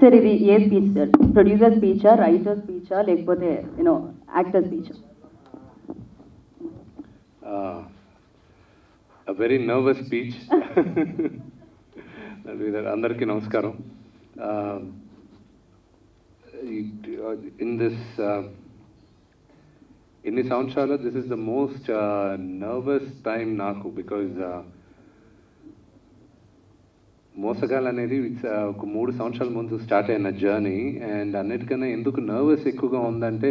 Sir ఇది ఏ speech sir producer స్పీచా రైటర్ స్పీచా లేకపోతే యూనో యాక్టర్ స్పీచా uh, a very nervous speech. అందరికీ నమస్కారం ఇన్ దిస్ ఎన్ని సంవత్సరాలు this is the most nervous time నాకు బికాజ్ మోసగాలు అనేది it's, uh, ఒక మూడు సంవత్సరాల ముందు స్టార్ట్ అయిన జర్నీ అండ్ అన్నిటికన్నా ఎందుకు నర్వస్ ఎక్కువగా ఉందంటే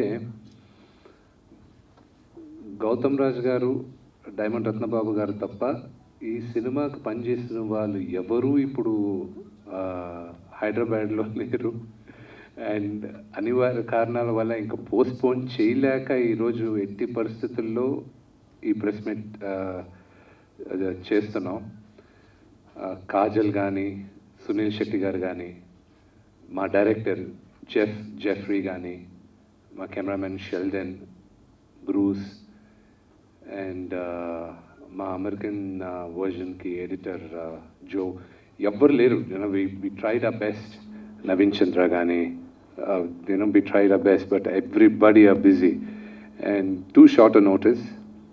గౌతమ్ రాజు గారు డైమండ్ రత్నబాబు గారు తప్ప ఈ సినిమాకు పనిచేసిన వాళ్ళు ఎవరూ ఇప్పుడు ఆ, హైదరాబాద్లో లేరు అండ్ అనివార్య కారణాల వల్ల ఇంకా పోస్ట్పోన్ చేయలేక ఈరోజు ఎట్టి పరిస్థితుల్లో ఈ ప్రెస్ మీట్ చేస్తున్నాం ఆ, కాజల్ కానీ సునీల్ శెట్టి గారు కానీ మా డైరెక్టర్ జెఫ్ జెఫ్రీ కానీ మా కెమెరామెన్ షెల్డన్ బ్రూస్ అండ్ మా అమెరికన్ వర్జన్కి ఎడిటర్ జో ఎవ్వరు లేరు you know we we tried a best Naveen Chandra కానీ you know we tried a best but everybody are busy and too short notice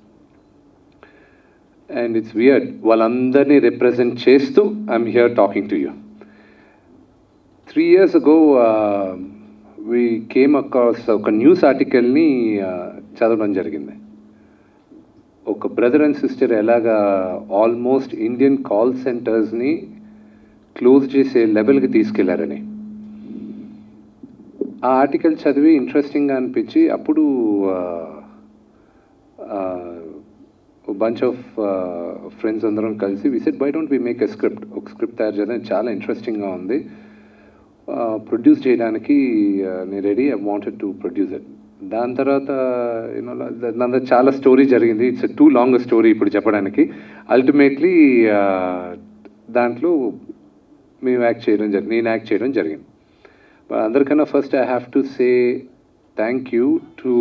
and it's weird వాళ్ళందరినీ రిప్రజెంట్ చేస్తూ I'm here talking to you three years ago we came across ఒక news ఆర్టికల్ని చదవడం జరిగింది ఒక brother and sister ఎలాగా almost Indian call సెంటర్స్ని క్లోజ్ చేసే లెవెల్కి తీసుకెళ్లారని ఆ ఆర్టికల్ చదివి ఇంట్రెస్టింగ్గా అనిపించి అప్పుడు బంచ్ ఆఫ్ ఫ్రెండ్స్ అందరం కలిసి visit by don't we make a script ఒక స్క్రిప్ట్ తయారు చేయడం చాలా ఇంట్రెస్టింగ్గా ఉంది ప్రొడ్యూస్ చేయడానికి uh, నేను ready I wanted to produce it దాని తర్వాత యూనో దాని చాలా స్టోరీ జరిగింది ఇట్స్ టూ లాంగ్ స్టోరీ ఇప్పుడు చెప్పడానికి అల్టిమేట్లీ దాంట్లో మేము యాక్ట్ చేయడం జరిగింది నేను యాక్ట్ చేయడం జరిగింది But అందరికన్నా first I have to say thank you to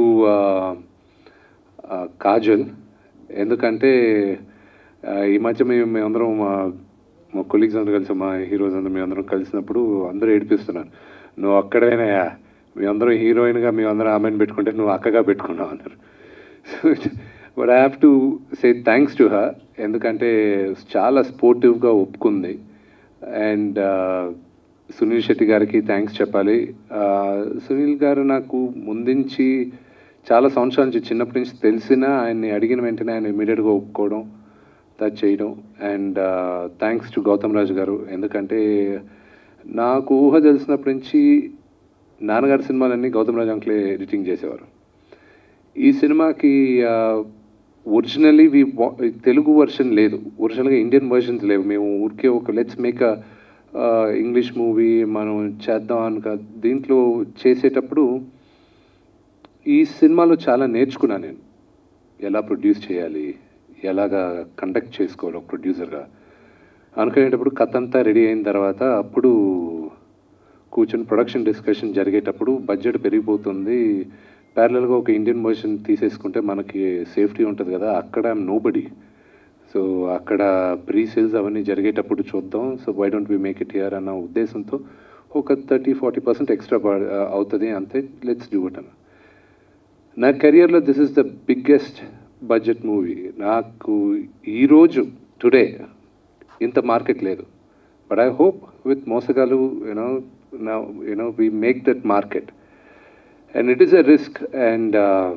Kajal ఎందుకంటే uh, ఈ మధ్య మేము మేమందరం మా మా కొలీగ్స్ అందరూ కలిసి మా హీరోస్ అందరూ మేమందరం కలిసినప్పుడు అందరూ ఏడిపిస్తున్నారు నువ్వు అక్కడైనాయా మీ అందరం హీరోయిన్గా మీ అందరం ఆమెను పెట్టుకుంటే నువ్వు అక్కగా పెట్టుకున్నావు అన్నారు but I have to say thanks to her ఎందుకంటే చాలా స్పోర్టివ్గా ఒప్పుకుంది అండ్ సునీల్ శెట్టి గారికి థ్యాంక్స్ చెప్పాలి Uh, సునీల్ గారు నాకు ముందుంచి చాలా సంవత్సరాల నుంచి చిన్నప్పటి నుంచి తెలిసినా ఆయన్ని అడిగిన వెంటనే ఆయన ఇమీడియట్గా ఒప్పుకోవడం టచ్ చేయడం and thanks to Gautam Raju garu ఎందుకంటే నాకు ఊహ తెలిసినప్పటి నుంచి నాన్నగారి సినిమాలన్నీ గౌతమ్ రాజు అంకులే ఎడిటింగ్ చేసేవారు ఈ సినిమాకి ఒరిజినల్లీ వి తెలుగు వర్షన్ లేదు ఒరిజినల్గా ఇండియన్ వర్షన్స్ లేవు మేము ఊరికే ఒక let's make a English movie మనం చేద్దాం అనుక దీంట్లో చేసేటప్పుడు ఈ సినిమాలో చాలా నేర్చుకున్నాను నేను ఎలా ప్రొడ్యూస్ చేయాలి ఎలాగా కండక్ట్ చేసుకోవాలి ఒక ప్రొడ్యూసర్గా అనుకునేటప్పుడు కథ అంతా రెడీ అయిన తర్వాత అప్పుడు కూర్చొని ప్రొడక్షన్ డిస్కషన్ జరిగేటప్పుడు బడ్జెట్ పెరిగిపోతుంది ప్యారలల్గా ఒక ఇండియన్ వర్షన్ తీసేసుకుంటే మనకి సేఫ్టీ ఉంటుంది కదా అక్కడ నోబడి సో అక్కడ ప్రీ సేల్స్ అవన్నీ జరిగేటప్పుడు చూద్దాం so why don't we make it here అన్న ఉద్దేశంతో ఒక థర్టీ ఫార్టీ పర్సెంట్ ఎక్స్ట్రా అవుతుంది అంతే లెట్స్ డూ ఇట్ అన్న నా కెరియర్లో this is the biggest budget movie నాకు ఈరోజు టుడే ఇంత మార్కెట్ లేదు but I hope with Mosagallu you know నా you know we make that market and it is a risk and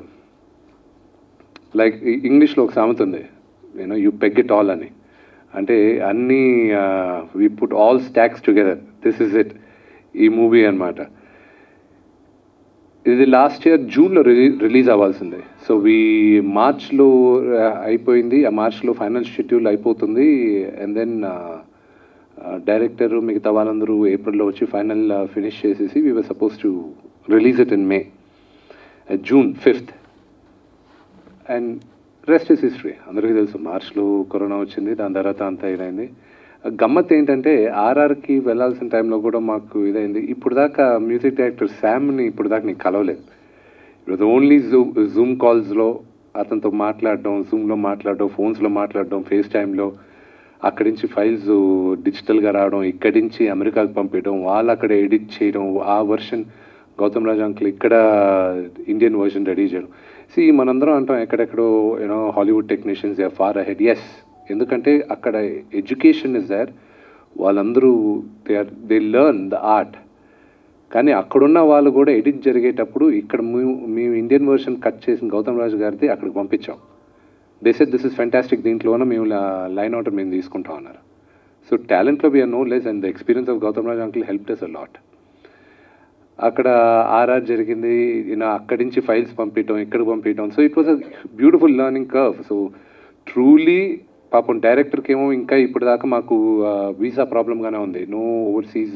like ఇంగ్లీష్లో ఒక సామెత ఉంది you know you peg it all అని అంటే అన్నీ we put all stacks together this is it ఈ మూవీ అన్నమాట ఇది లాస్ట్ ఇయర్ జూన్లో రిలీ రిలీజ్ అవ్వాల్సిందే సో వీ మార్చ్లో అయిపోయింది ఆ మార్చ్లో ఫైనల్ షెడ్యూల్ అయిపోతుంది అండ్ దెన్ డైరెక్టర్ మిగతా వాళ్ళందరూ ఏప్రిల్లో వచ్చి ఫైనల్ ఫినిష్ చేసేసి we were suppose to release it in May June fifth and rest is history అందరికీ తెలుసు మార్చ్లో కరోనా వచ్చింది దాని తర్వాత అంతా ఇదైంది గమ్మత్ ఏంటంటే ఆర్ఆర్కి వెళ్ళాల్సిన టైంలో కూడా మాకు ఇదైంది ఇప్పుడు దాకా మ్యూజిక్ డైరెక్టర్ శామ్ని ఇప్పుడు దాకా నేను కలవలేదు ఇప్పుడు ఓన్లీ జూమ్ జూమ్ కాల్స్లో అతనితో మాట్లాడడం జూమ్లో మాట్లాడడం ఫోన్స్లో మాట్లాడడం ఫేస్ టైంలో అక్కడి నుంచి ఫైల్స్ డిజిటల్గా రావడం ఇక్కడి నుంచి అమెరికాకు పంపించడం వాళ్ళు అక్కడ ఎడిట్ చేయడం ఆ వర్షన్ గౌతమ్ రాజ్ అంకుల్ ఇక్కడ ఇండియన్ వర్షన్ రెడీ చేయడం సి మనందరం అంటాం ఎక్కడెక్కడో you know Hollywood technicians they far ahead yes ఎందుకంటే అక్కడ ఎడ్యుకేషన్ ఇస్ దేర్ వాళ్ళందరూ they are they learn the art కానీ అక్కడున్న వాళ్ళు కూడా ఎడిట్ జరిగేటప్పుడు ఇక్కడ మేము మేము ఇండియన్ వర్షన్ కట్ చేసిన గౌతమ్ రాజు గారిది అక్కడికి పంపించాం they said this is fantastic దీంట్లోనే మేము లైన్ అవుట్ మేము తీసుకుంటాం అన్నారు సో టాలెంట్లో we are no less and the experience of Gautham Raju uncle help does a lot అక్కడ ఆర్ఆర్ జరిగింది యూనో అక్కడి నుంచి ఫైల్స్ పంపించడం ఇక్కడ పంపించడం so it was a beautiful learning curve so truly పాపం డైరెక్టర్కి ఏమో ఇంకా ఇప్పుడు దాకా మాకు వీసా ప్రాబ్లంగానే ఉంది no overseas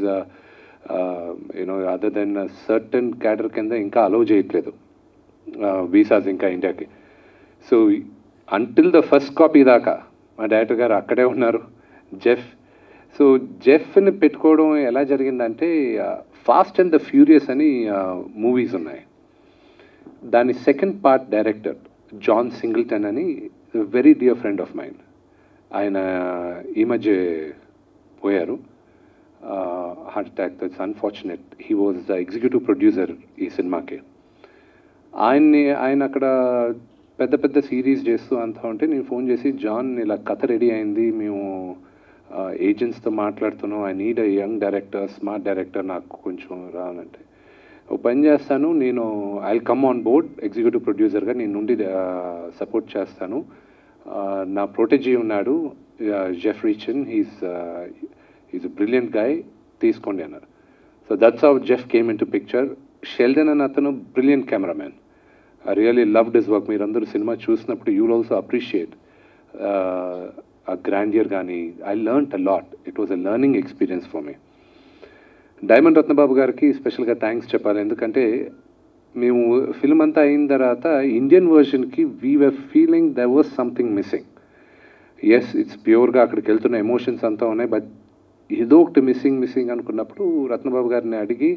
you know other then certain cadre కింద ఇంకా అలౌ చేయట్లేదు వీసాస్ ఇంకా ఇండియాకి so until the first copy దాకా మా డైరెక్టర్ గారు అక్కడే ఉన్నారు జెఫ్ సో జెఫ్ని పెట్టుకోవడం ఎలా జరిగిందంటే ఫాస్ట్ అండ్ ద ఫ్యూరియస్ అని మూవీస్ ఉన్నాయి దాని second part director John Singleton అని very dear friend of mine ఆయన ఈ మధ్య పోయారు heart attack that's unfortunate he was the executive producer ఈ సినిమాకి ఆయన్ని ఆయన అక్కడ పెద్ద పెద్ద సిరీస్ చేస్తూ అంతా ఉంటే నేను ఫోన్ చేసి జాన్ ఇలా కథ రెడీ అయింది మేము ఏజెంట్స్తో మాట్లాడుతున్నాం I need a young director smart director నాకు కొంచెం రానంటే ఒక పని చేస్తాను నేను I come on board executive ప్రొడ్యూసర్గా నేను నుండి సపోర్ట్ చేస్తాను నా ప్రొటెజీ ఉన్నాడు జెఫ్ రిచన్ హీస్ ఈజ్ బ్రిలియంట్ గాయ్ తీసుకోండి అన్నారు so that's how Jeff came into picture Sheldon అని అతను brilliant cameraman I really loved his work మీరందరూ సినిమా చూసినప్పుడు యూ ఆల్సో అప్రిషియేట్ ఆ గ్రాండియర్ కానీ I learn a lot it was a learning experience for me diamond Ratnababu గారికి స్పెషల్గా thanks చెప్పాలి ఎందుకంటే మేము ఫిల్మ్ అంతా అయిన తర్వాత ఇండియన్ వర్షన్కి we were feeling the was something missing yes it's ప్యూర్గా అక్కడికి వెళ్తున్న ఎమోషన్స్ అంతా ఉన్నాయి బట్ ఏదో ఒకటి మిస్సింగ్ మిస్సింగ్ అనుకున్నప్పుడు రత్నబాబు గారిని అడిగి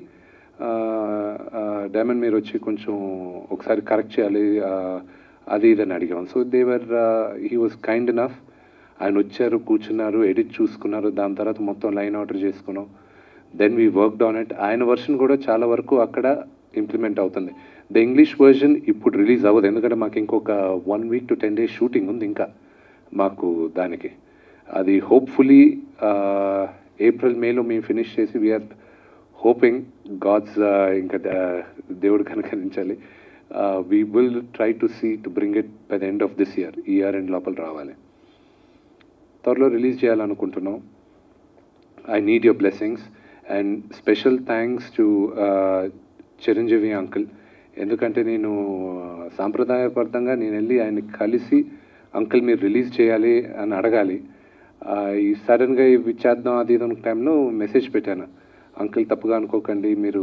డైమండ్ మీరు వచ్చి కొంచెం ఒకసారి కరెక్ట్ చేయాలి అది ఇదని అడిగాం సో దేవర్ హీ వాజ్ కైండ్ ఎనఫ్ ఆయన వచ్చారు కూర్చున్నారు ఎడిట్ చూసుకున్నారు దాని తర్వాత మొత్తం లైన్ ఆర్డర్ చేసుకున్నాం then we worked on it ఆయన వర్షన్ కూడా చాలా వరకు అక్కడ ఇంప్లిమెంట్ అవుతుంది ద ఇంగ్లీష్ వర్జన్ ఇప్పుడు రిలీజ్ అవ్వదు ఎందుకంటే మాకు ఇంకొక one week to ten days shooting ఉంది ఇంకా మాకు దానికి అది హోప్ఫుల్లీ ఏప్రిల్ మేలో మేము ఫినిష్ చేసి వీఆర్ హోపింగ్ గాడ్స్ ఇంకా దేవుడు కనుకరించాలి we will try to see to bring it by the end of this year ఈ ఇయర్ ఎండ్ లోపల రావాలి త్వరలో రిలీజ్ చేయాలనుకుంటున్నాం I need your blessings and special thanks to Chiranjeevi uncle ఎందుకంటే నేను సాంప్రదాయబద్ధంగా నేను వెళ్ళి ఆయన కలిసి అంకుల్ మీరు రిలీజ్ చేయాలి అని అడగాలి ఈ సడన్గా ఇవి చేద్దాం అది ఇది అనుకున్న టైంలో మెసేజ్ పెట్టాను అంకుల్ తప్పుగా అనుకోకండి మీరు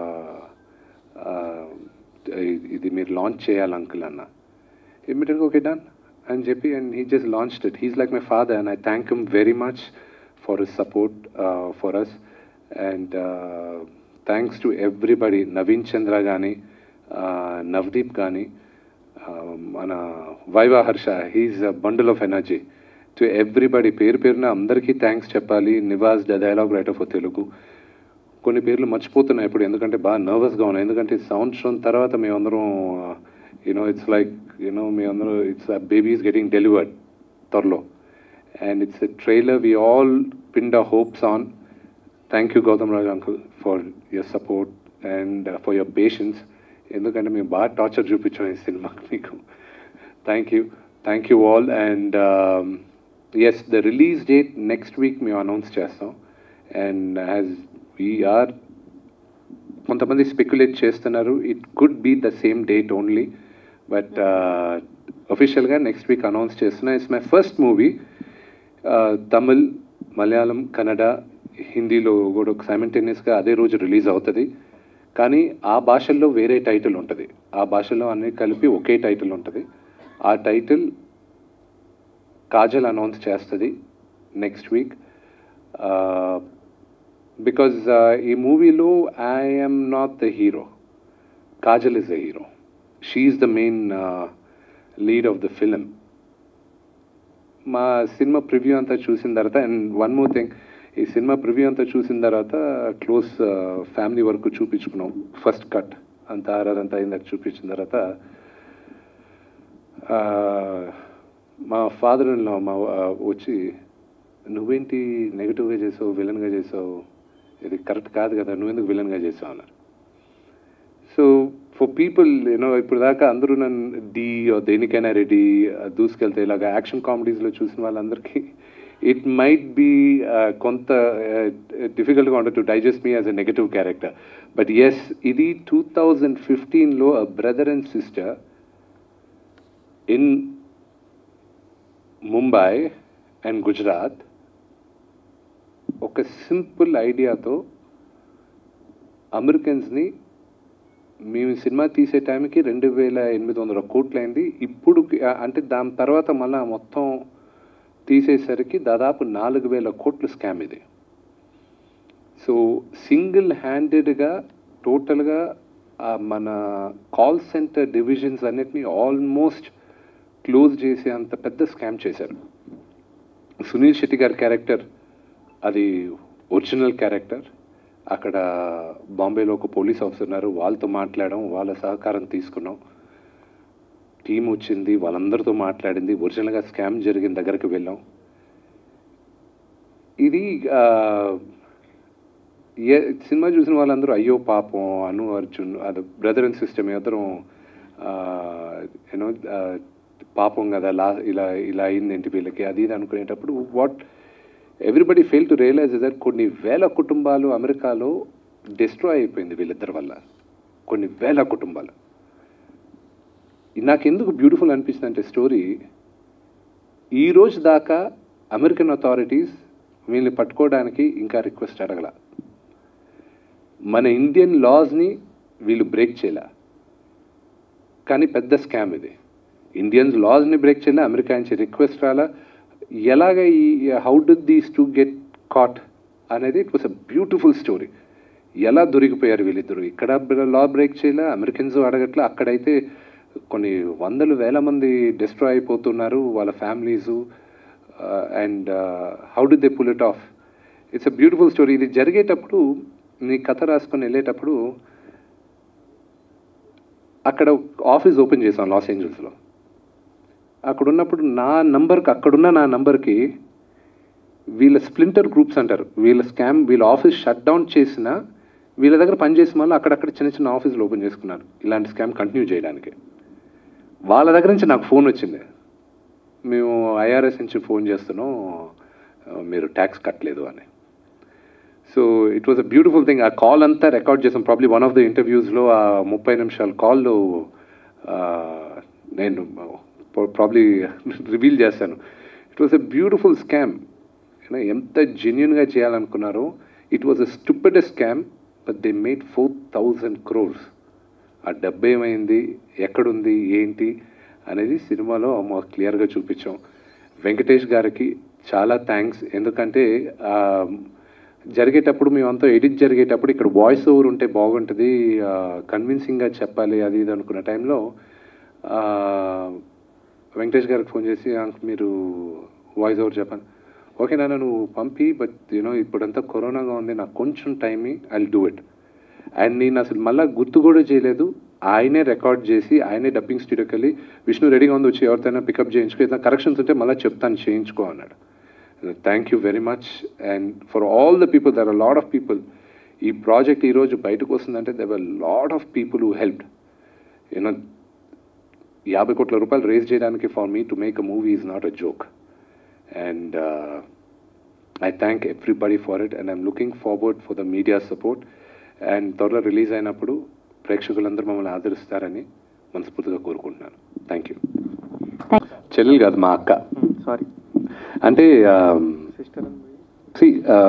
ఇది మీరు లాంచ్ చేయాలి అంకుల్ అన్న ఇమ్మీడియట్గా ఓకే డన్ అని చెప్పి and he just launched it he's like my father and I thank him very much for his support for us and thanks to everybody Naveen Chandra కానీ నవదీప్ కానీ మన Viva Harsha he's a bundle of energy to everybody పేరు పేరున అందరికీ థ్యాంక్స్ చెప్పాలి Nivas the dialogue writer for Telugu కొన్ని పేర్లు మర్చిపోతున్నాయి ఇప్పుడు ఎందుకంటే బాగా నర్వస్గా ఉన్నాయి ఎందుకంటే సంవత్సరం తర్వాత మేమందరం యూనో ఇట్స్ లైక్ యూనో మేమందరం it's baby is getting delivered త్వరలో and it's a trailer we all pinned a hopes on thank you Gautham Raj uncle for your support and for your patience ఎందుకంటే మేము బాగా టార్చర్ చూపించాం ఈ సినిమాకి మీకు thank you thank you all and yes the release date next week మేము announce చేస్తాం and as we are కొంతమంది స్పెక్యులేట్ చేస్తున్నారు it could be the same date only but అఫీషియల్గా నెక్స్ట్ వీక్ అనౌన్స్ చేస్తున్నా it's my first movie Tamil Malayalam Kannada హిందీలో కూడా సైమెంటేనియస్గా అదే రోజు రిలీజ్ అవుతుంది కానీ ఆ భాషల్లో వేరే టైటిల్ ఉంటుంది ఆ భాషలో అన్ని కలిపి ఒకే టైటిల్ ఉంటుంది ఆ టైటిల్ కాజల్ అనౌన్స్ చేస్తుంది నెక్స్ట్ వీక్ బికాజ్ ఈ మూవీలో I'm not the hero Kajal is the hero she's the main lead of the film మా సినిమా ప్రివ్యూ అంతా చూసిన తర్వాత అండ్ వన్ మోర్ థింగ్ ఈ సినిమా ప్రివ్యూ అంతా చూసిన తర్వాత క్లోజ్ ఫ్యామిలీ వరకు చూపించుకున్నాం ఫస్ట్ కట్ అంతా ఆర్ఆర్ అంతా అయిందాక చూపించిన తర్వాత ఆ, మా ఫాదర్ మా ఆ, వచ్చి నువ్వేంటి నెగిటివ్గా చేసావు విలన్గా చేసావు ఇది కరెక్ట్ కాదు కదా నువ్వెందుకు విలన్గా చేసావు అన్నారు సో ఫర్ పీపుల్ యూనో ఇప్పుడు దాకా అందరూ నన్ను డి దేనికైనా రెడీ దూసుకెళ్తే ఇలాగ యాక్షన్ కామెడీస్లో చూసిన వాళ్ళందరికీ ఇట్ మైట్ బీ కొంత డిఫికల్ట్గా ఉండదు to digest me as a negative character but yes ఇది టూ థౌజండ్ ఫిఫ్టీన్లో a brother and sister in Mumbai and Gujarat ఒక సింపుల్ ఐడియాతో అమెరికన్స్ని మేము సినిమా తీసే టైంకి రెండు వేల ఎనిమిది వందల కోట్లు అయింది ఇప్పుడు అంటే దాని తర్వాత మళ్ళా మొత్తం తీసేసరికి దాదాపు నాలుగు వేల కోట్లు స్కామ్ ఇది సో సింగిల్ హ్యాండెడ్గా టోటల్గా మన కాల్ సెంటర్ డివిజన్స్ అన్నిటినీ ఆల్మోస్ట్ క్లోజ్ చేసే అంత పెద్ద స్కామ్ చేశారు సునీల్ శెట్టి గారి క్యారెక్టర్ అది ఒరిజినల్ క్యారెక్టర్ అక్కడ బాంబేలో ఒక పోలీస్ ఆఫీసర్ ఉన్నారు వాళ్ళతో మాట్లాడడం వాళ్ళ సహకారం తీసుకున్నాం టీం వచ్చింది వాళ్ళందరితో మాట్లాడింది ఒరిజినల్గా స్కామ్ జరిగిన దగ్గరికి వెళ్ళాం ఇది ఆ, ఏ సినిమా చూసిన వాళ్ళందరూ అయ్యో పాపం అను అర్జున్ అది బ్రదర్ అండ్ సిస్టమ్ ఇద్దరం యూనో పాపం కదా లా ఇలా ఇలా అయిందేంటి వీళ్ళకి అది ఇది అనుకునేటప్పుడు what everybody fail to realise that కొన్ని వేల కుటుంబాలు అమెరికాలో డిస్ట్రాయ్ అయిపోయింది వీళ్ళిద్దరి వల్ల కొన్ని వేల కుటుంబాలు నాకు ఎందుకు బ్యూటిఫుల్ అనిపిస్తుంది అంటే స్టోరీ ఈ రోజు దాకా అమెరికన్ అథారిటీస్ వీళ్ళని పట్టుకోవడానికి ఇంకా రిక్వెస్ట్ అడగల మన ఇండియన్ లాస్ని వీళ్ళు బ్రేక్ చేయలే కానీ పెద్ద స్కామ్ ఇది ఇండియన్స్ లాస్ని బ్రేక్ చేయలే అమెరికా నుంచి రిక్వెస్ట్ రాలా ఎలాగ ఈ how do these two get caught అనేది it was a beautiful story ఎలా దొరికిపోయారు వీళ్ళిద్దరు ఇక్కడ లా బ్రేక్ చేయలే అమెరికన్స్ అడగట్లే అక్కడైతే కొన్ని వందలు వేల మంది డిస్ట్రాయ్ అయిపోతున్నారు వాళ్ళ families and how do they pull it off it's a beautiful story ఇది జరిగేటప్పుడు నీ కథ రాసుకొని వెళ్ళేటప్పుడు అక్కడ ఆఫీస్ ఓపెన్ చేసాం లాస్ ఏంజల్స్లో అక్కడ ఉన్నప్పుడు నా నంబర్కి అక్కడున్న నా నంబర్కి వీళ్ళ స్ప్లింటర్ గ్రూప్స్ అంటారు వీళ్ళ స్కామ్ వీళ్ళ ఆఫీస్ షట్ డౌన్ చేసిన వీళ్ళ దగ్గర పనిచేసిన వాళ్ళు అక్కడక్కడ చిన్న చిన్న ఆఫీసులు ఓపెన్ చేసుకున్నారు ఇలాంటి స్కామ్ కంటిన్యూ చేయడానికి వాళ్ళ దగ్గర నుంచి నాకు ఫోన్ వచ్చింది మేము ఐఆర్ఎస్ నుంచి ఫోన్ చేస్తున్నాం ఆ, మీరు ట్యాక్స్ కట్టలేదు అని so it was a beautiful thing ఆ కాల్ అంతా రికార్డ్ చేసాం ప్రాబ్లీ వన్ ఆఫ్ ద ఇంటర్వ్యూస్లో ఆ ముప్పై నిమిషాల కాల్లో నేను ప్రాబ్లీ రివీల్ చేశాను it was a beautiful scam ఎంత జెన్యున్గా చేయాలనుకున్నారో it was a stupid scam but they made four thousand crores ఆ డబ్బు ఏమైంది ఎక్కడుంది ఏంటి అనేది సినిమాలో మాకు క్లియర్గా చూపించాం వెంకటేష్ గారికి చాలా థ్యాంక్స్ ఎందుకంటే ఆ, జరిగేటప్పుడు మేమంతా ఎడిట్ జరిగేటప్పుడు ఇక్కడ వాయిస్ ఓవర్ ఉంటే బాగుంటుంది కన్విన్సింగ్గా చెప్పాలి అది ఇది అనుకున్న టైంలో ఆ, వెంకటేష్ గారికి ఫోన్ చేసి "అంక్ మీరు వాయిస్ ఓవర్ చెప్పాను ఓకే నాన్న నువ్వు పంపి బట్ యూనో ఇప్పుడంతా కరోనాగా ఉంది నాకు కొంచెం time I do it and నేను అసలు మళ్ళీ గుర్తు కూడా చేయలేదు ఆయనే రికార్డ్ చేసి ఆయనే డబ్బింగ్ స్టూడియోకి వెళ్ళి విష్ణు రెడీగా ఉంది వచ్చి ఎవరితోనైనా పికప్ చేయించుకో ఏదైనా కరెక్షన్స్ ఉంటే మళ్ళీ చెప్తాను చేయించుకో అన్నాడు thank you very much and for all the people there are lot of people ఈ ప్రాజెక్ట్ ఈరోజు బయటకు వస్తుందంటే there are lot of people who helped you know యాభై కోట్ల రూపాయలు రేజ్ చేయడానికి for me to make a movie is not a joke and I thank everybody for it and I'm looking forward for the media support and త్వరలో release అయినప్పుడు ప్రేక్షకులందరూ మమ్మల్ని ఆదరిస్తారని మనస్ఫూర్తిగా కోరుకుంటున్నాను థ్యాంక్ యూ చెల్లెలు కాదు మా అక్క సారీ అంటే సిస్టర్ సి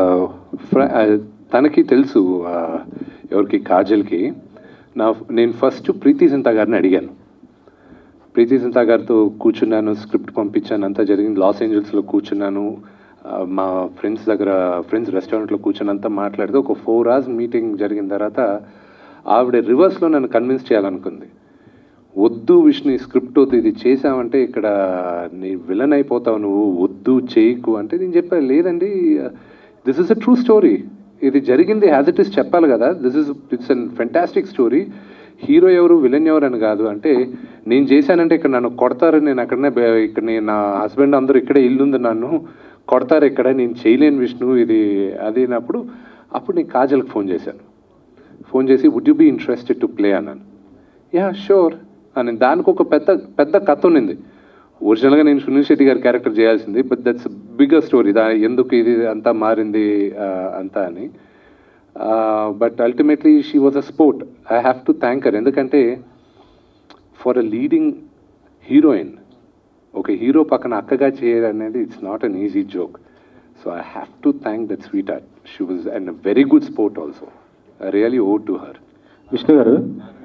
తనకి తెలుసు ఆ, ఎవరికి కాజల్కి నా నేను ఫస్ట్ ప్రీతి సింతా గారిని అడిగాను ప్రీతి సింతా గారితో కూర్చున్నాను స్క్రిప్ట్ పంపించాను అంతా జరిగింది లాస్ ఏంజల్స్లో కూర్చున్నాను ఆ, మా ఫ్రెండ్స్ దగ్గర ఫ్రెండ్స్ రెస్టారెంట్లో కూర్చొని అంతా మాట్లాడితే ఒక ఫోర్ అవర్స్ మీటింగ్ జరిగిన తర్వాత ఆవిడ రివర్స్లో నన్ను కన్విన్స్ చేయాలనుకుంది వద్దు విష్ణు ఈ స్క్రిప్ట్ వద్దు ఇది చేసావంటే ఇక్కడ నీ విలన్ అయిపోతావు నువ్వు వద్దు చేయకు అంటే నేను చెప్పాను లేదండి this is a true story ఇది జరిగింది యాజ్ ఇట్ ఇస్ చెప్పాలి కదా this is it's an fantastic story hero ఎవరు విలన్ ఎవరు అని కాదు అంటే నేను చేశానంటే ఇక్కడ నన్ను కొడతారు నేను అక్కడనే బే- ఇక్కడ నేను నా హస్బెండ్ అందరూ ఇక్కడే ఇల్లుంది నన్ను కొడతారు ఇక్కడ నేను చేయలేను విష్ణు ఇది అది అన్నప్పుడు అప్పుడు నేను కాజల్కి ఫోన్ చేశాను ఫోన్ చేసి would you be interested to play అన్నాను యా షూర్ అని దానికి ఒక పెద్ద పెద్ద కథ ఉన్నింది ఒరిజినల్గా నేను సునీల్ శెట్టి గారి క్యారెక్టర్ చేయాల్సింది బట్ దట్స్ బిగ్గర్ స్టోరీ దా ఎందుకు ఇది అంతా మారింది ఆ, అంతా అని but ultimately she was a sport I have to thank her ఎందుకంటే ఫర్ అ లీడింగ్ హీరోయిన్ ఒక హీరో పక్కన అక్కగా చేయడం అనేది it's not an easy joke so I have to thank that sweetheart she was and very good sport also I really owe to her Vishnu గారు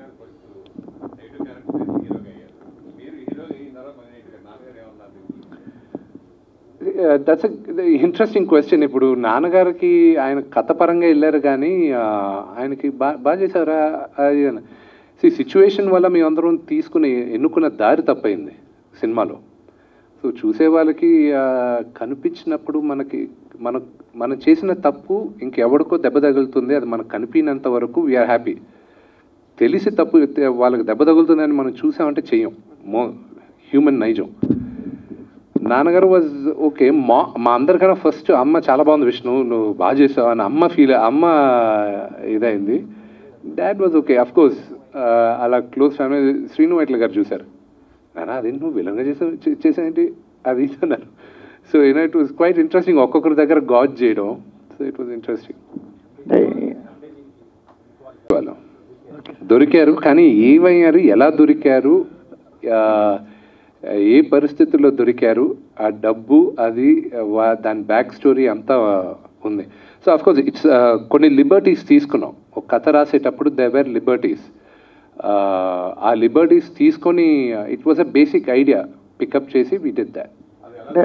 that's interesting question ఇప్పుడు నాన్నగారికి ఆయన కథ పరంగా వెళ్ళారు కానీ ఆ, ఆయనకి బా బాగా చేశారా అది సి సిచ్యువేషన్ వల్ల మేమందరం తీసుకుని ఎన్నుకున్న దారి తప్పైంది సినిమాలో సో చూసే వాళ్ళకి ఆ, కనిపించినప్పుడు మనకి మన మనం చేసిన తప్పు ఇంకెవడికో దెబ్బ తగులుతుంది అది మనకు కనిపినంత వరకు వీఆర్ హ్యాపీ తెలిసి తప్పు తె- వాళ్ళకి దెబ్బ తగులుతుందని మనం చూసామంటే చెయ్యం మో హ్యూమన్ నైజం నాన్నగారు వాజ్ ఓకే మా మా అందరికన్నా ఫస్ట్ అమ్మ చాలా బాగుంది విష్ణు నువ్వు బాగా చేసావు అని అమ్మ ఫీల్ అమ్మ ఇదైంది dad was okay of course అలా క్లోజ్ ఫ్యామిలీ శ్రీను వైట్ల గారు చూశారు నాన్న అది నువ్వు విలంగా చేసావు చేసావేంటి అది ఇది అన్నారు so you know it was quite interesting ఒక్కొక్కరి దగ్గర గాడ్ చేయడం సో ఇట్ వాజ్ ఇంట్రెస్టింగ్ అంటే వాళ్ళు దొరికారు కానీ ఏమయ్యారు ఎలా దొరికారు ఆ, ఏ పరిస్థితుల్లో దొరికారు ఆ డబ్బు అది వా- దాని బ్యాక్ స్టోరీ అంతా ఉంది సో అఫ్ కోర్స్ ఇట్స్ కొన్ని లిబర్టీస్ తీసుకున్నాం ఒక కథ రాసేటప్పుడు దే వేర్ లిబర్టీస్ ఆ లిబర్టీస్ తీసుకొని it was a basic idea pick up చేసి వీ డిడ్ దాట్ అంటే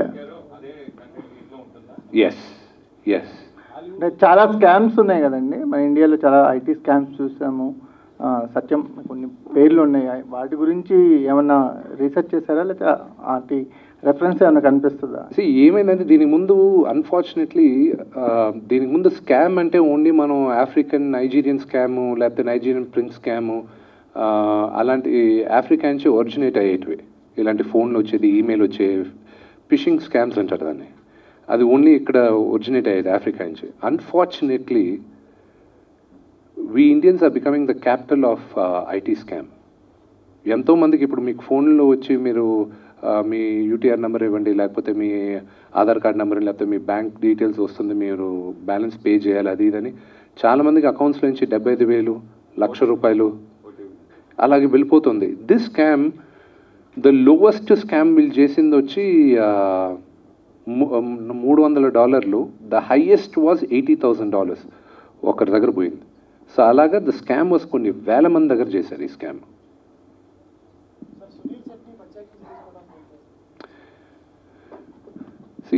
ఎస్ ఎస్ అంటే చాలా స్కామ్స్ ఉన్నాయి కదండి మన ఇండియాలో చాలా ఐటీ స్కామ్స్ చూసాము ఆ, సత్యం కొన్ని పేర్లు ఉన్నాయి వాటి గురించి ఏమన్నా రీసెర్చ్ చేశారా లేకపోతే వాటి రెఫరెన్స్ ఏమైనా కనిపిస్తుందా See, ఏమైందంటే దీనికి ముందు అన్ఫార్చునేట్లీ దీనికి ముందు స్కామ్ అంటే ఓన్లీ మనం ఆఫ్రికన్ నైజీరియన్ స్కాము లేకపోతే నైజీరియన్ ప్రిన్స్ స్కాము అలాంటి ఆఫ్రికా నుంచి ఒరిజినేట్ అయ్యేటివి ఇలాంటి ఫోన్లు వచ్చేది ఈమెయిల్ వచ్చే ఫిషింగ్ స్కామ్స్ అంటారు దాన్ని అది ఓన్లీ ఇక్కడ ఒరిజినేట్ అయ్యేది ఆఫ్రికా నుంచి unfortunately we Indians are becoming the capital of IT scam ఎంతో మందికి ఇప్పుడు మీకు ఫోన్లో వచ్చి మీరు ఆ, మీ యూటీఆర్ నెంబర్ ఇవ్వండి లేకపోతే మీ ఆధార్ కార్డ్ నెంబర్ లేకపోతే మీ బ్యాంక్ డీటెయిల్స్ వస్తుంది మీరు బ్యాలెన్స్ పే చేయాలి అది ఇదని చాలా మందికి అకౌంట్స్లో నుంచి డెబ్బై ఐదు వేలు లక్ష రూపాయలు అలాగే వెళ్ళిపోతుంది this scam the lowest scam వీళ్ళు చేసింది వచ్చి ఆ, ము- మూడు వందల డాలర్లు the highest was eighty thousand dollars ఒకరి దగ్గర పోయింది సో అలాగా ద స్కామ్ వాజ్ కొన్ని వేల మంది దగ్గర చేశారు ఈ స్కామ్ సి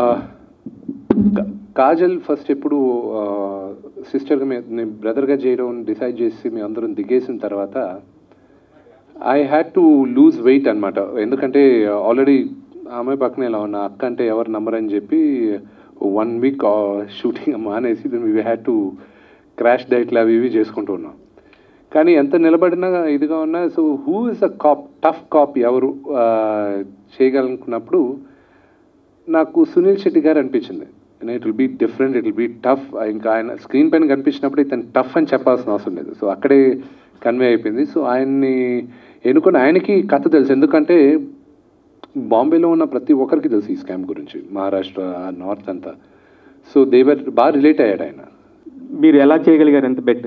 కాజల్ ఫస్ట్ ఎప్పుడు సిస్టర్గా మీ బ్రదర్గా చేయడం డిసైడ్ చేసి మీ అందరం దిగేసిన తర్వాత I had to lose weight అనమాట ఎందుకంటే ఆల్రెడీ ఆమె పక్కనే ఇలా ఉన్నా అక్క అంటే ఎవరు నంబర్ అని చెప్పి వన్ వీక్ షూటింగ్ మానేసి వీ హ్యాడ్ టు క్రాష్ డైట్లు అవి ఇవి చేసుకుంటూ ఉన్నాం కానీ ఎంత నిలబడినా ఇదిగా ఉన్నా so who is a cop tough cop ఎవరు ఆ, చేయగలనుకున్నప్పుడు నాకు సునీల్ శెట్టి గారు అనిపించింది it will be different it will be tough ఇంకా ఆయన స్క్రీన్ పైన కనిపించినప్పుడు ఇతను టఫ్ అని చెప్పాల్సిన అవసరం లేదు సో అక్కడే కన్వే అయిపోయింది సో ఆయన్ని ఎన్నుకొని ఆయనకి కథ తెలుసు ఎందుకంటే బాంబేలో ఉన్న ప్రతి ఒక్కరికి తెలుసు ఈ స్కామ్ గురించి మహారాష్ట్ర నార్త్ అంతా సో దేవర్ బాగా రిలేట్ అయ్యాడు ఆయన మీరు ఎలా చేయగలిగారు ఎంత బెట్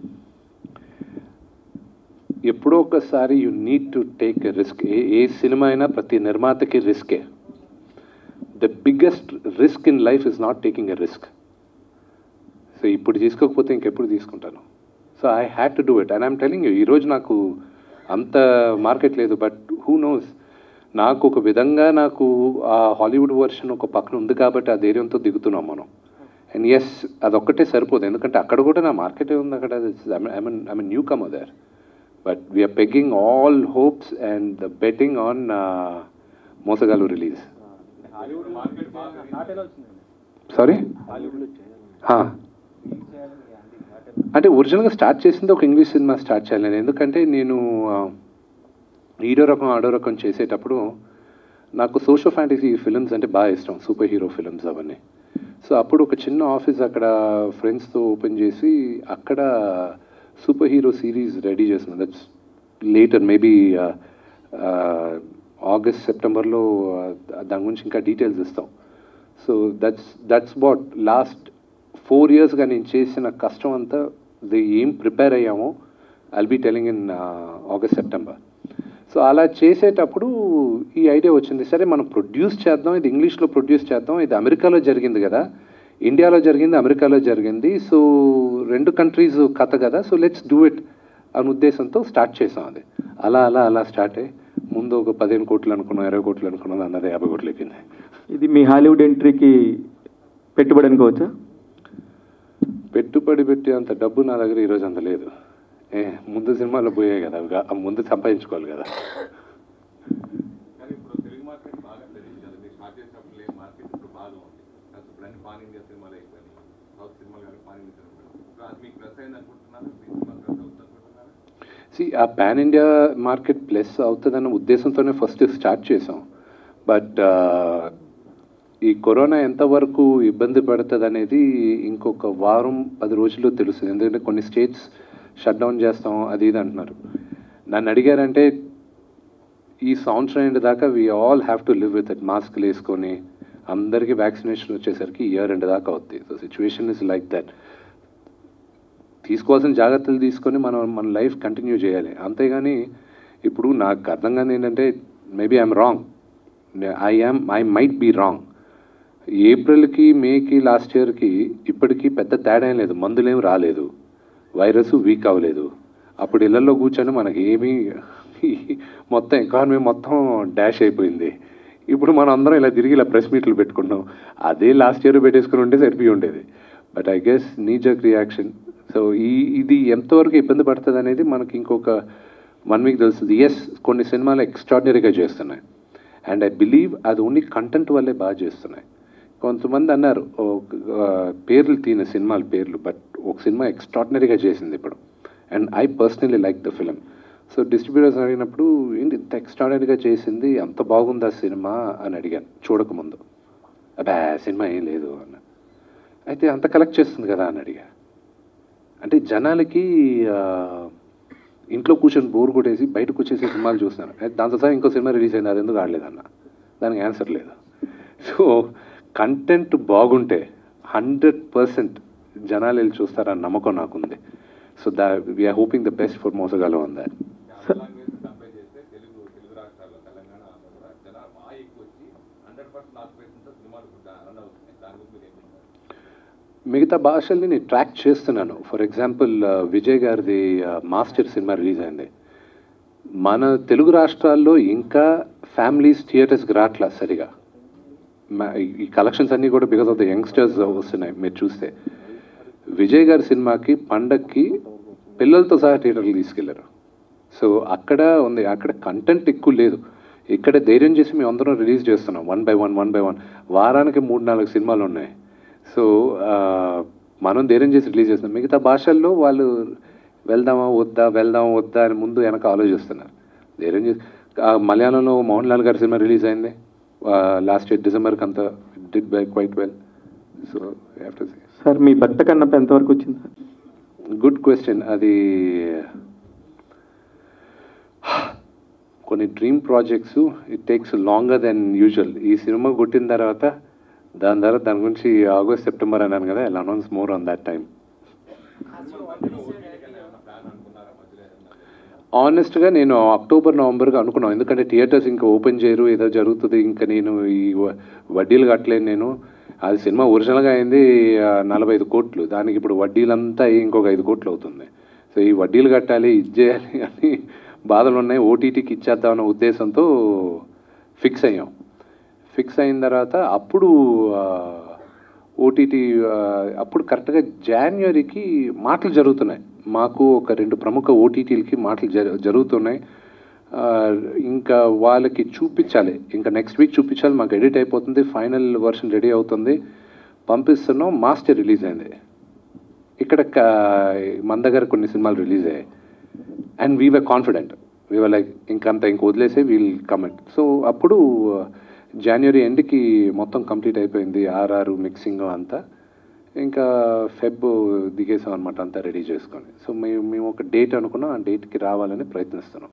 ఎప్పుడో ఒకసారి you need to take risk ఏ ఏ సినిమా అయినా ప్రతి నిర్మాతకి రిస్కే the biggest risk in life is not taking a risk so ఇప్పుడు తీసుకోకపోతే ఇంకెప్పుడు తీసుకుంటాను so I had to do it and I'm telling you ఈరోజు నాకు అంత మార్కెట్ లేదు బట్ హూ నోస్ నాకు ఒక విధంగా నాకు ఆ హాలీవుడ్ వర్షన్ ఒక పక్కన ఉంది కాబట్టి ఆ ధైర్యంతో దిగుతున్నాం మనం అండ్ ఎస్ అదొక్కటే సరిపోదు ఎందుకంటే అక్కడ కూడా నా మార్కెట్ ఉంది అక్కడ I mean new come there but we're pegging all hopes and the betting on Mosagallu release sorry అంటే ఒరిజినల్గా స్టార్ట్ చేసింది ఒక ఇంగ్లీష్ సినిమా స్టార్ట్ చేయాలి నేను ఎందుకంటే నేను ఆ, ఈడో రకం ఆడో రకం చేసేటప్పుడు నాకు సోషో ఫ్యాంటసీ ఫిల్మ్స్ అంటే బాగా ఇష్టం సూపర్ హీరో ఫిల్మ్స్ అవన్నీ సో అప్పుడు ఒక చిన్న ఆఫీస్ అక్కడ ఫ్రెండ్స్తో ఓపెన్ చేసి అక్కడ సూపర్ హీరో సిరీస్ రెడీ చేసిన దట్స్ లేటర్ మేబీ ఆగస్ట్ సెప్టెంబర్లో దాని గురించి ఇంకా డీటెయిల్స్ ఇస్తాం so that's that's what last four ఇయర్స్గా నేను చేసిన కష్టం అంతా ఇది ఏం ప్రిపేర్ అయ్యామో I'll be telling in August September so అలా చేసేటప్పుడు ఈ ఐడియా వచ్చింది సరే మనం ప్రొడ్యూస్ చేద్దాం ఇది ఇంగ్లీష్లో ప్రొడ్యూస్ చేద్దాం ఇది అమెరికాలో జరిగింది కదా ఇండియాలో జరిగింది అమెరికాలో జరిగింది సో రెండు కంట్రీస్ కథ కదా సో లెట్స్ డూ ఇట్ అనే ఉద్దేశంతో స్టార్ట్ చేసాం అది అలా అలా అలా స్టార్ట్ అయ్యి ముందు ఒక పదిహేను కోట్లు అనుకున్నాం ఇరవై కోట్లు అనుకున్నాం అన్నది యాభై కోట్లు అయిపోయింది ఇది మీ హాలీవుడ్ ఎంట్రీకి పెట్టుబడి అనుకోవచ్చా పెట్టుబడి పెట్టి అంత డబ్బు నా దగ్గర ఈరోజు అంత లేదు ఏ ముందు సినిమాలో పోయాయి కదా అవి ఆ ముందు సంపాదించుకోవాలి కదా కానీ ఇప్పుడు తెలుగు మార్కెట్ బాగా పెరిగింది కదా మీరు స్టార్ట్ చేసినప్పుడు ఏ మార్కెట్ ఇప్పుడు బాగా ఉంది అసలు ఇప్పుడు అన్ని పాన్ ఇండియా సినిమాలు అయిపోయినాయి సౌత్ సినిమాలు కానీ పాన్ ఇండియా సినిమాలు ఇప్పుడు అది మీకు ప్లస్ అయింది అనుకుంటున్నారా మీ సినిమా ప్లస్ అవుతుంది అనుకుంటున్నారా సి ఆ పాన్ ఇండియా మార్కెట్ ప్లస్ అవుతుందన్న ఉద్దేశంతోనే ఫస్ట్ స్టార్ట్ చేసాం బట్ ఈ కరోనా ఎంతవరకు ఇబ్బంది పడుతుంది అనేది ఇంకొక వారం పది రోజుల్లో తెలుస్తుంది ఎందుకంటే కొన్ని స్టేట్స్ షట్ డౌన్ చేస్తాం అది ఇది అంటున్నారు నన్ను అడిగారంటే ఈ సంవత్సరం ఎండ్ దాకా we all have to live with it మాస్క్లు వేసుకొని అందరికీ వ్యాక్సినేషన్ వచ్చేసరికి ఇయర్ ఎండ్ దాకా అవుద్ది so situation is like that తీసుకోవాల్సిన జాగ్రత్తలు తీసుకొని మనం మన లైఫ్ కంటిన్యూ చేయాలి అంతేగాని ఇప్పుడు నాకు అర్థం కాని ఏంటంటే maybe I'm wrong I am I might be wrong ఏప్రిల్కి మేకి లాస్ట్ ఇయర్కి ఇప్పటికీ పెద్ద తేడా ఏం లేదు మందులేం రాలేదు వైరస్ వీక్ అవ్వలేదు అప్పుడు ఇళ్లలో కూర్చొని మనకి ఏమీ మొత్తం ఎకానమీ మొత్తం డాష్ అయిపోయింది ఇప్పుడు మనం అందరం ఇలా తిరిగి ఇలా ప్రెస్ మీట్లు పెట్టుకుంటాం అదే లాస్ట్ ఇయర్ పెట్టేసుకుని ఉంటే సరిపోయి ఉండేది but I guess knee jerk reaction so ఈ ఇది ఎంతవరకు ఇబ్బంది పడుతుంది అనేది మనకి ఇంకొక వన్ వీక్ తెలుస్తుంది ఎస్ కొన్ని సినిమాలు ఎక్స్ట్రాడినరీగా చేస్తున్నాయి అండ్ ఐ బిలీవ్ అది ఓన్లీ కంటెంట్ వల్లే బాగా చేస్తున్నాయి కొంతమంది అన్నారు "ఓ, ఆ, పేర్లు తీన సినిమాల పేర్లు బట్ ఒక సినిమా ఎక్స్ట్రాడినరీగా చేసింది ఇప్పుడు and I personally like the film so distributors అడిగినప్పుడు ఏంటి ఇంత ఎక్స్ట్రాడినరీగా చేసింది అంత బాగుందా సినిమా అని అడిగాను చూడకముందు అబ్బా సినిమా ఏం లేదు అన్న అయితే అంత కలెక్ట్ చేస్తుంది కదా అని అడిగా అంటే జనాలకి ఆ, ఇంట్లో కూర్చొని బోర్ కొట్టేసి బయట కూర్చేసి సినిమాలు చూస్తున్నారు అయితే దాంతో సహా ఇంకో సినిమా రిలీజ్ అయింది అది ఎందుకు ఆడలేదన్న దానికి ఆన్సర్ లేదు సో కంటెంట్ బాగుంటే హండ్రెడ్ పర్సెంట్ జనాలు వెళ్ళి చూస్తారన్న నమ్మకం నాకుంది so the we're hoping the best for Mosagallu and that language compare చేస్తే తెలుగు తెలుగు రాష్ట్రాల్లో తెలంగాణ ఆంధ్ర కూడా జనాలు బాగా ఎక్కువ వచ్చి హండ్రెడ్ పర్సెంట్ ఆక్యుపేషన్తో సినిమాలు రన్ అవుతున్నాయి దాని గురించి మీరు ఏం చెప్తారు మిగతా భాషల్ని నేను ట్రాక్ చేస్తున్నాను ఫర్ ఎగ్జాంపుల్ విజయ్ గారిది మాస్టర్ సినిమా రిలీజ్ అయింది మన తెలుగు రాష్ట్రాల్లో ఇంకా ఫ్యామిలీస్ థియేటర్స్కి రావట్లా సరిగా మా- ఈ కలెక్షన్స్ అన్నీ కూడా బికాస్ ఆఫ్ ద యంగ్స్టర్స్ వస్తున్నాయి మీరు చూస్తే విజయ్ గారి సినిమాకి పండక్కి పిల్లలతో సహా థియేటర్కి తీసుకెళ్లారు సో అక్కడ ఉంది అక్కడ కంటెంట్ ఎక్కువ లేదు ఇక్కడ ధైర్యం చేసి మేము అందరం రిలీజ్ చేస్తున్నాం one by one one by one వారానికి మూడు నాలుగు సినిమాలు ఉన్నాయి సో ఆ, మనం ధైర్యం చేసి రిలీజ్ చేస్తున్నాం మిగతా భాషల్లో వాళ్ళు వెళ్దామా వద్దా వెళ్దామా వద్దా అని ముందు వెనక ఆలోచిస్తున్నారు ధైర్యం చేసి ఆ, మలయాళంలో మోహన్ లాల్ గారి సినిమా రిలీజ్ అయింది లాస్ట్ ఇయర్ డిసెంబర్కి అంతా did by quite well so after sir మీ భక్త కన్నప్ప ఎంతవరకు వచ్చింది సార్ గుడ్ క్వశ్చన్ అది కొన్ని dream projects it takes longer than usual ఈ సినిమా కొట్టిన తర్వాత దాని తర్వాత దాని గురించి ఆగస్ట్ సెప్టెంబర్ అన్నాను కదా I announce more on that time ఆనెస్ట్గా నేను అక్టోబర్ నవంబర్గా అనుకున్నాను ఎందుకంటే థియేటర్స్ ఇంకా ఓపెన్ చేయరు ఏదో జరుగుతుంది ఇంకా నేను ఈ వ- వడ్డీలు కట్టలేను నేను అది సినిమా ఒరిజినల్గా అయింది ఆ, నలభై ఐదు కోట్లు దానికి ఇప్పుడు వడ్డీలంతా అయ్యి ఇంకొక ఐదు కోట్లు అవుతుంది సో ఈ వడ్డీలు కట్టాలి ఇది చేయాలి అని బాధలు ఉన్నాయి ఓటీటీకి ఇచ్చేద్దామన్న ఉద్దేశంతో ఫిక్స్ అయ్యాం ఫిక్స్ అయిన తర్వాత అప్పుడు ఓటీటీ అప్పుడు కరెక్ట్గా జాన్వరికి మాటలు జరుగుతున్నాయి మాకు ఒక రెండు ప్రముఖ ఓటీటీలకి మాటలు జరు జరుగుతున్నాయి ఆ, ఇంకా వాళ్ళకి చూపించాలి ఇంకా నెక్స్ట్ వీక్ చూపించాలి మాకు ఎడిట్ అయిపోతుంది ఫైనల్ వర్షన్ రెడీ అవుతుంది పంపిస్తున్నాం మాస్టర్ రిలీజ్ అయింది ఇక్కడ క- మన దగ్గర కొన్ని సినిమాలు రిలీజ్ అయ్యాయి and we were confident we were like ఇంకంత ఇంక వదిలేసే వీల్ కమెంట్ సో అప్పుడు జనవరి ఎండ్కి మొత్తం కంప్లీట్ అయిపోయింది ఆర్ఆర్ మిక్సింగ్ అంతా ఇంకా ఫెబ్ దిగేసాం అనమాట అంతా రెడీ చేసుకొని సో మేము మేము ఒక డేట్ అనుకున్నాం ఆ డేట్కి రావాలని ప్రయత్నిస్తున్నాం